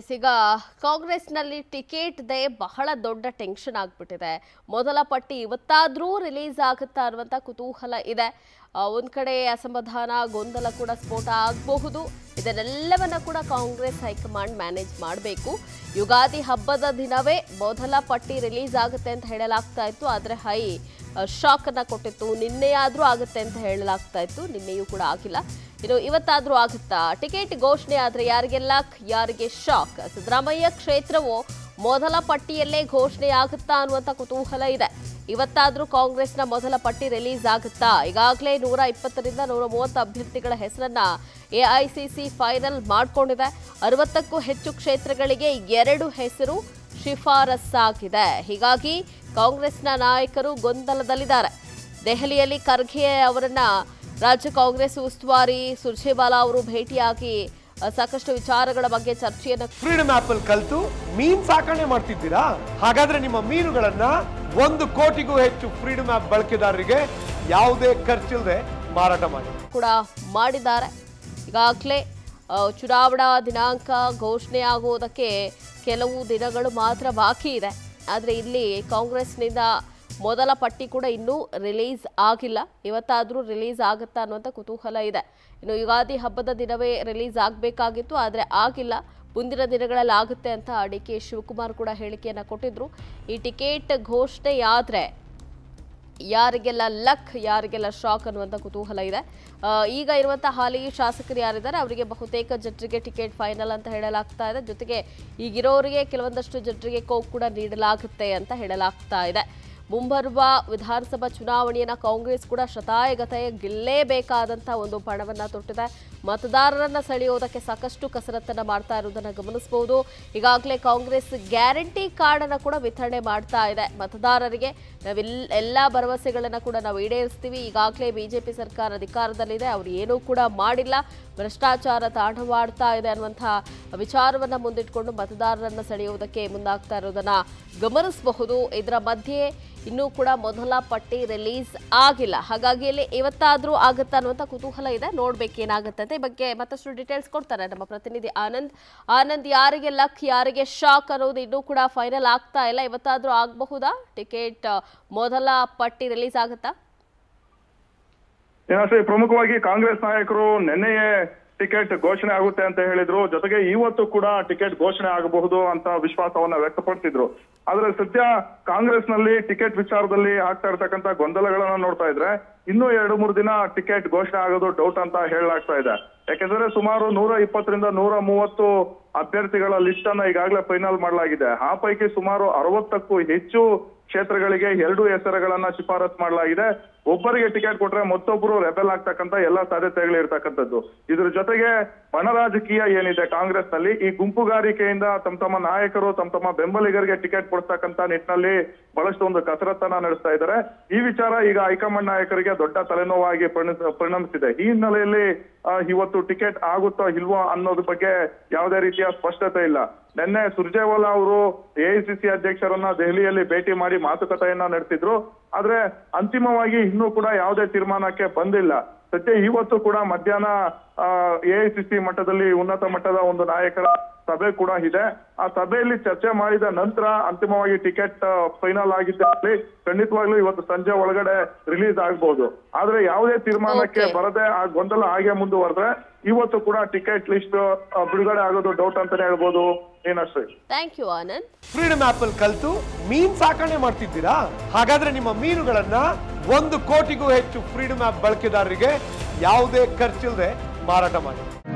S, ಈಗ ಕಾಂಗ್ರೆಸ್ನಲ್ಲಿ ಟಿಕೆಟ್ದೆ ಬಹಳ ದೊಡ್ಡ ಟೆನ್ಷನ್ ಆಗ್ಬಿಟ್ಟಿದೆ ಮೊದಲ ಪಟ್ಟಿ ಇವತ್ತಾದ್ರೂ ರಿಲೀಸ್ ಆಗುತ್ತಾ ಅನ್ನುವಂಥ ಕುತೂಹಲ ಇದೆ ಆ, ಒಂದ್ ಕಡೆ ಅಸಮಾಧಾನ ಗೊಂದಲ ಕೂಡ ಸ್ಫೋಟ ಆಗಬಹುದು ಇದನ್ನೆಲ್ಲವನ್ನ ಕೂಡ ಕಾಂಗ್ರೆಸ್ ಹೈಕಮಾಂಡ್ ಮ್ಯಾನೇಜ್ ಮಾಡಬೇಕು ಯುಗಾದಿ ಹಬ್ಬದ ದಿನವೇ ಮೊದಲ ಪಟ್ಟಿ ರಿಲೀಸ್ ಆಗುತ್ತೆ ಅಂತ ಹೇಳಲಾಗ್ತಾ ಇತ್ತು ಆದರೆ ಹೈ ಶಾಕ್ ಅನ್ನ ಕೊಟ್ಟಿತ್ತು ನಿನ್ನೆಯಾದ್ರೂ ಆಗುತ್ತೆ ಅಂತ ಹೇಳಲಾಗ್ತಾ ಇತ್ತು ನಿನ್ನೆಯೂ ಕೂಡ ಆಗಿಲ್ಲ ಇನ್ನು ಇವತ್ತಾದ್ರೂ ಆಗುತ್ತಾ ಟಿಕೆಟ್ ಘೋಷಣೆ ಆದ್ರೆ ಯಾರಿಗೆಲ್ಲ ಯಾರಿಗೆ ಶಾಕ್ ಸಿದ್ದರಾಮಯ್ಯ ಕ್ಷೇತ್ರವು ಮೊದಲ ಪಟ್ಟಿಯಲ್ಲೇ ಘೋಷಣೆ ಆಗುತ್ತಾ ಅನ್ನುವಂಥ ಕುತೂಹಲ ಇದೆ ಇವತ್ತಾದ್ರೂ ಕಾಂಗ್ರೆಸ್ನ ಮೊದಲ ಪಟ್ಟಿ ರಿಲೀಸ್ ಆಗುತ್ತಾ ಈಗಾಗಲೇ ನೂರ ಇಪ್ಪತ್ತರಿಂದ ನೂರ ಮೂವತ್ತು ಅಭ್ಯರ್ಥಿಗಳ ಹೆಸರನ್ನ ಎಐಸಿಸಿ ಫೈನಲ್ ಮಾಡಿಕೊಂಡಿದೆ ಅರವತ್ತಕ್ಕೂ ಹೆಚ್ಚು ಕ್ಷೇತ್ರಗಳಿಗೆ ಎರಡು ಹೆಸರು ಶಿಫಾರಸ್ಸಾಗಿದೆ ಹೀಗಾಗಿ ಕಾಂಗ್ರೆಸ್ನ ನಾಯಕರು ಗೊಂದಲದಲ್ಲಿದ್ದಾರೆ ದೆಹಲಿಯಲ್ಲಿ ಖರ್ಗೆ ಅವರನ್ನ ರಾಜ್ಯ ಕಾಂಗ್ರೆಸ್ ಉಸ್ತುವಾರಿ ಸುರ್ಜೇವಾಲಾ ಅವರು ಭೇಟಿಯಾಗಿ ಅ, ಸಾಕಷ್ಟು ವಿಚಾರಗಳ ಬಗ್ಗೆ ಚರ್ಚೆಯನ್ನು ಫ್ರೀಡಮ್ ಆಪ್ ಅಲ್ಲಿ ಕಲ್ತು ಮೀನ್ ಸಾಕಣೆ ಮಾಡ್ತಿದ್ದೀರಾ ಹಾಗಾದ್ರೆ ನಿಮ್ಮ ಮೀನುಗಳನ್ನ ಒಂದು ಕೋಟಿಗೂ ಹೆಚ್ಚು ಫ್ರೀಡಮ್ ಆಪ್ ಬಳಕೆದಾರರಿಗೆ ಯಾವುದೇ ಖರ್ಚಿಲ್ಲದೆ ಮಾರಾಟ ಮಾಡಿ ಕೂಡ ಮಾಡಿದ್ದಾರೆ ಈಗಾಗಲೇ ಆ, ಚುನಾವಣಾ ದಿನಾಂಕ ಘೋಷಣೆ ಆಗುವುದಕ್ಕೆ ಕೆಲವು ದಿನಗಳು ಮಾತ್ರ ಬಾಕಿ ಇದೆ ಆದರೆ ಇಲ್ಲಿ ಕಾಂಗ್ರೆಸ್ನಿಂದ ಮೊದಲ ಪಟ್ಟಿ ಕೂಡ ಇನ್ನೂ ರಿಲೀಸ್ ಆಗಿಲ್ಲ ಇವತ್ತಾದರೂ ರಿಲೀಸ್ ಆಗುತ್ತಾ ಅನ್ನುವಂಥ ಕುತೂಹಲ ಇದೆ ಇನ್ನು ಯುಗಾದಿ ಹಬ್ಬದ ದಿನವೇ ರಿಲೀಸ್ ಆಗಬೇಕಾಗಿತ್ತು ಆದರೆ ಆಗಿಲ್ಲ ಮುಂದಿನ ದಿನಗಳಲ್ಲಿ ಆಗುತ್ತೆ ಅಂತ ಡಿ ಕೆ ಶಿವಕುಮಾರ್ ಕೂಡ ಹೇಳಿಕೆಯನ್ನು ಕೊಟ್ಟಿದ್ರು ಈ ಟಿಕೆಟ್ ಘೋಷಣೆಯಾದರೆ ಯಾರಿಗೆಲ್ಲ ಲಕ್ ಯಾರಿಗೆಲ್ಲ ಶಾಕ್ ಅನ್ನುವಂಥ ಕುತೂಹಲ ಇದೆ ಆ, ಈಗ ಇರುವಂಥ ಹಾಲಿ ಶಾಸಕರು ಯಾರಿದ್ದಾರೆ ಅವರಿಗೆ ಬಹುತೇಕ ಜನರಿಗೆ ಟಿಕೆಟ್ ಫೈನಲ್ ಅಂತ ಹೇಳಲಾಗ್ತಾ ಇದೆ ಜೊತೆಗೆ ಈಗಿರೋರಿಗೆ ಕೆಲವೊಂದಷ್ಟು ಜನರಿಗೆ ಕೋಕ್ ಕೂಡ ನೀಡಲಾಗುತ್ತೆ ಅಂತ ಹೇಳಲಾಗ್ತಾ ಇದೆ ಮುಂಬರುವ ವಿಧಾನಸಭಾ ಚುನಾವಣೆಯನ್ನ ಕಾಂಗ್ರೆಸ್ ಕೂಡ ಶತಾಯಗತಾಯ ಗೆಲ್ಲೇಬೇಕಾದಂಥ ಒಂದು ಪಣವನ್ನ ತೊಟ್ಟಿದೆ ಮತದಾರರನ್ನ ಸೆಳೆಯೋದಕ್ಕೆ ಸಾಕಷ್ಟು ಕಸರತ್ತನ್ನ ಮಾಡ್ತಾ ಇರುವುದನ್ನ ಗಮನಿಸಬಹುದು ಈಗಾಗಲೇ ಕಾಂಗ್ರೆಸ್ ಗ್ಯಾರಂಟಿ ಕಾರ್ಡ್ ಅನ್ನ ಕೂಡ ವಿತರಣೆ ಮಾಡ್ತಾ ಇದೆ ಮತದಾರರಿಗೆ ನಾವೆಲ್ಲ ಎಲ್ಲ ಭರವಸೆಗಳನ್ನ ಕೂಡ ನಾವು ಈಡೇರಿಸ್ತೀವಿ ಈಗಾಗಲೇ ಬಿಜೆಪಿ ಸರ್ಕಾರ ಅಧಿಕಾರದಲ್ಲಿದೆ ಅವರು ಏನೂ ಕೂಡ ಮಾಡಿಲ್ಲ ಭ್ರಷ್ಟಾಚಾರ ತಾಂಡವಾಡ್ತಾ ಇದೆ ಅನ್ನುವಂತಹ ವಿಚಾರವನ್ನ ಮುಂದಿಟ್ಕೊಂಡು ಮತದಾರರನ್ನ ಸೆಳೆಯುವುದಕ್ಕೆ ಮುಂದಾಗ್ತಾ ಇರೋದನ್ನ ಗಮನಿಸಬಹುದು ಇದರ ಮಧ್ಯೆ ಇನ್ನೂ ಕೂಡ ಮೊದಲ ಪಟ್ಟಿ ರಿಲೀಸ್ ಆಗಿಲ್ಲ ಹಾಗಾಗಿ ಇಲ್ಲಿ ಇವತ್ತಾದ್ರೂ ಆಗುತ್ತಾ ಅನ್ನುವಂಥ ಕುತೂಹಲ ಇದೆ ನೋಡ್ಬೇಕೇನಾಗುತ್ತೆ ಅಂತ ಈ ಬಗ್ಗೆ ಮತ್ತಷ್ಟು ಡೀಟೇಲ್ಸ್ ಕೊಡ್ತಾರೆ ನಮ್ಮ ಪ್ರತಿನಿಧಿ ಆನಂದ್ ಆನಂದ್ ಯಾರಿಗೆ ಲಕ್ ಯಾರಿಗೆ ಶಾಕ್ ಅನ್ನೋದು ಇನ್ನೂ ಕೂಡ ಫೈನಲ್ ಆಗ್ತಾ ಇಲ್ಲ ಇವತ್ತಾದ್ರೂ ಆಗಬಹುದಾ ಟಿಕೆಟ್ ಮೊದಲ ಪಟ್ಟಿ ರಿಲೀಸ್ ಆಗುತ್ತಾ ಏನಾಶ್ರೀ ಪ್ರಮುಖವಾಗಿ ಕಾಂಗ್ರೆಸ್ ನಾಯಕರು ನಿನ್ನೆಯೇ ಟಿಕೆಟ್ ಘೋಷಣೆ ಆಗುತ್ತೆ ಅಂತ ಹೇಳಿದ್ರು ಜೊತೆಗೆ ಇವತ್ತು ಕೂಡ ಟಿಕೆಟ್ ಘೋಷಣೆ ಆಗಬಹುದು ಅಂತ ವಿಶ್ವಾಸವನ್ನ ವ್ಯಕ್ತಪಡಿಸಿದ್ರು ಆದ್ರೆ ಸದ್ಯ ಕಾಂಗ್ರೆಸ್ನಲ್ಲಿ ಟಿಕೆಟ್ ವಿಚಾರದಲ್ಲಿ ಆಗ್ತಾ ಇರ್ತಕ್ಕಂತ ಗೊಂದಲಗಳನ್ನ ನೋಡ್ತಾ ಇದ್ರೆ ಇನ್ನೂ ಎರಡು ಮೂರು ದಿನ ಟಿಕೆಟ್ ಘೋಷಣೆ ಆಗೋದು ಡೌಟ್ ಅಂತ ಹೇಳಲಾಗ್ತಾ ಇದೆ ಯಾಕೆಂದ್ರೆ ಸುಮಾರು ನೂರ ಇಪ್ಪತ್ತರಿಂದ ನೂರ ಮೂವತ್ತು ಅಭ್ಯರ್ಥಿಗಳ ಲಿಸ್ಟ್ ಅನ್ನ ಈಗಾಗಲೇ ಫೈನಲ್ ಮಾಡಲಾಗಿದೆ ಆ ಪೈಕಿ ಸುಮಾರು ಅರವತ್ತಕ್ಕೂ ಹೆಚ್ಚು ಕ್ಷೇತ್ರಗಳಿಗೆ ಎರಡು ಹೆಸರುಗಳನ್ನ ಶಿಫಾರಸ್ ಮಾಡಲಾಗಿದೆ ಒಬ್ಬರಿಗೆ ಟಿಕೆಟ್ ಕೊಟ್ರೆ ಮತ್ತೊಬ್ಬರು ರೆಬೆಲ್ ಆಗ್ತಕ್ಕಂತ ಎಲ್ಲ ಸಾಧ್ಯತೆಗಳು ಇರ್ತಕ್ಕಂಥದ್ದು ಇದ್ರ ಜೊತೆಗೆ ಬಣ ರಾಜಕೀಯ ಏನಿದೆ ಕಾಂಗ್ರೆಸ್ ನಲ್ಲಿ ಈ ಗುಂಪುಗಾರಿಕೆಯಿಂದ ತಮ್ಮ ತಮ್ಮ ನಾಯಕರು ತಮ್ಮ ತಮ್ಮ ಬೆಂಬಲಿಗರಿಗೆ ಟಿಕೆಟ್ ಕೊಡ್ತಕ್ಕಂತ ನಿಟ್ಟಿನಲ್ಲಿ ಬಹಳಷ್ಟು ಒಂದು ಕಸರತ್ತನ್ನ ನಡೆಸ್ತಾ ಇದ್ದಾರೆ ಈ ವಿಚಾರ ಈಗ ಹೈಕಮಾಂಡ್ ನಾಯಕರಿಗೆ ದೊಡ್ಡ ತಲೆನೋವಾಗಿ ಪರಿಣ- ಪರಿಣಮಿಸಿದೆ ಈ ಹಿನ್ನೆಲೆಯಲ್ಲಿ ಆ, ಇವತ್ತು ಟಿಕೆಟ್ ಆಗುತ್ತೋ ಇಲ್ವೋ ಅನ್ನೋದ್ರ ಬಗ್ಗೆ ಯಾವುದೇ ರೀತಿಯ ಸ್ಪಷ್ಟತೆ ಇಲ್ಲ ನಿನ್ನೆ ಸುರ್ಜೇವಾಲಾ ಅವರು ಎಐಸಿಸಿ ಅಧ್ಯಕ್ಷರನ್ನ ದೆಹಲಿಯಲ್ಲಿ ಭೇಟಿ ಮಾಡಿ ಮಾತುಕತೆಯನ್ನ ನಡೆಸಿದ್ರು ಆದ್ರೆ ಅಂತಿಮವಾಗಿ ಇನ್ನೂ ಕೂಡ ಯಾವುದೇ ತೀರ್ಮಾನಕ್ಕೆ ಬಂದಿಲ್ಲ ಸದ್ಯ ಇವತ್ತು ಕೂಡ ಮಧ್ಯಾಹ್ನ ಎಐಸಿಸಿ ಮಟ್ಟದಲ್ಲಿ ಉನ್ನತ ಮಟ್ಟದ ಒಂದು ನಾಯಕರ ಸಭೆ ಕೂಡ ಇದೆ ಆ ಸಭೆಯಲ್ಲಿ ಚರ್ಚೆ ಮಾಡಿದ ನಂತರ ಅಂತಿಮವಾಗಿ ಟಿಕೆಟ್ ಫೈನಲ್ ಆಗಿದ್ದಲ್ಲಿ ಖಂಡಿತವಾಗ್ಲೂ ಇವತ್ತು ಸಂಜೆ ಒಳಗಡೆ ರಿಲೀಸ್ ಆಗ್ಬಹುದು ಆದ್ರೆ ಯಾವುದೇ ತೀರ್ಮಾನಕ್ಕೆ Okay. ಬರದೆ ಆ ಗೊಂದಲ ಹಾಗೆ ಮುಂದುವರೆದ್ರೆ ಇವತ್ತು ಕೂಡ ಟಿಕೆಟ್ ಲಿಸ್ಟ್ ಬಿಡುಗಡೆ ಆಗೋದು ಡೌಟ್ ಅಂತಾನೆ ಹೇಳ್ಬೋದು ಏನಷ್ಟೇ thank you Anand freedom app ಅಲ್ಲಿ ಕಲ್ತು ಮೀನ್ ಸಾಕಣೆ ಮಾಡ್ತಿದ್ದೀರಾ ಹಾಗಾದ್ರೆ ನಿಮ್ಮ ಮೀನುಗಳನ್ನ ಒಂದು ಕೋಟಿಗೂ ಹೆಚ್ಚು ಫ್ರೀಡಮ್ ಆಪ್ ಬಳಕೆದಾರರಿಗೆ ಯಾವುದೇ ಖರ್ಚಿಲ್ಲದೆ ಮಾರಾಟ ಮಾಡಿ